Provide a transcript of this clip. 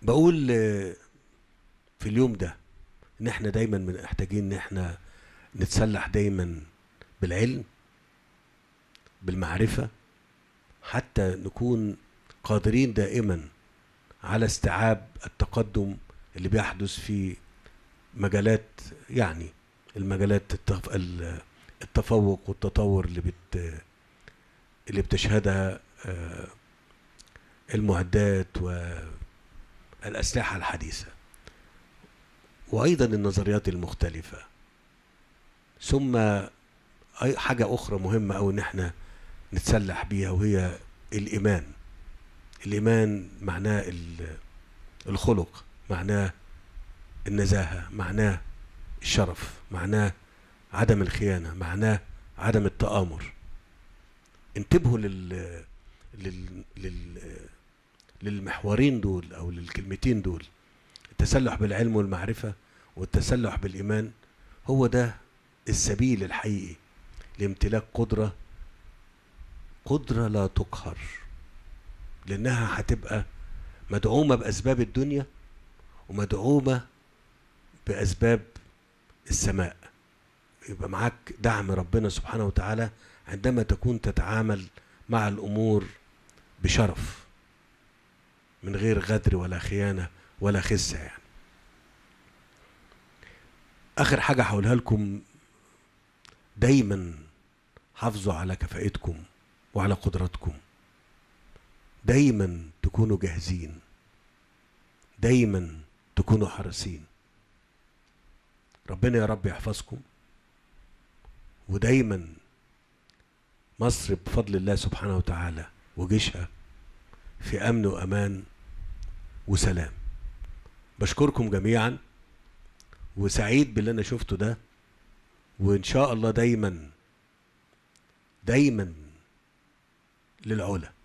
بقول آه، في اليوم ده ان احنا دايما محتاجين ان احنا نتسلح دايما بالعلم بالمعرفة حتى نكون قادرين دائما على استيعاب التقدم اللي بيحدث في مجالات يعني المجالات التف... ال- التفوق والتطور اللي بت اللي بتشهدها آه، المعدات والأسلحة الحديثة وأيضا النظريات المختلفة ثم أي حاجة أخرى مهمة أو إن احنا نتسلح بيها وهي الإيمان الإيمان معناه ال- الخلق معناه النزاهة معناه الشرف معناه عدم الخيانة معناه عدم التآمر انتبهوا لل لل, لل... للمحورين دول او للكلمتين دول التسلح بالعلم والمعرفة والتسلح بالإيمان هو ده السبيل الحقيقي لامتلاك قدرة قدرة لا تقهر لأنها هتبقى مدعومة بأسباب الدنيا ومدعومة بأسباب السماء يبقى معاك دعم ربنا سبحانه وتعالى عندما تكون تتعامل مع الأمور بشرف من غير غدر ولا خيانة ولا خسة يعني آخر حاجة هقولها لكم دايما حافظوا على كفاءتكم وعلى قدراتكم دايما تكونوا جاهزين دايما تكونوا حريصين ربنا يا رب يحفظكم ودايما مصر بفضل الله سبحانه وتعالى وجيشها في امن وامان وسلام بشكركم جميعا وسعيد باللي انا شفته ده وان شاء الله دايما دايما للعلا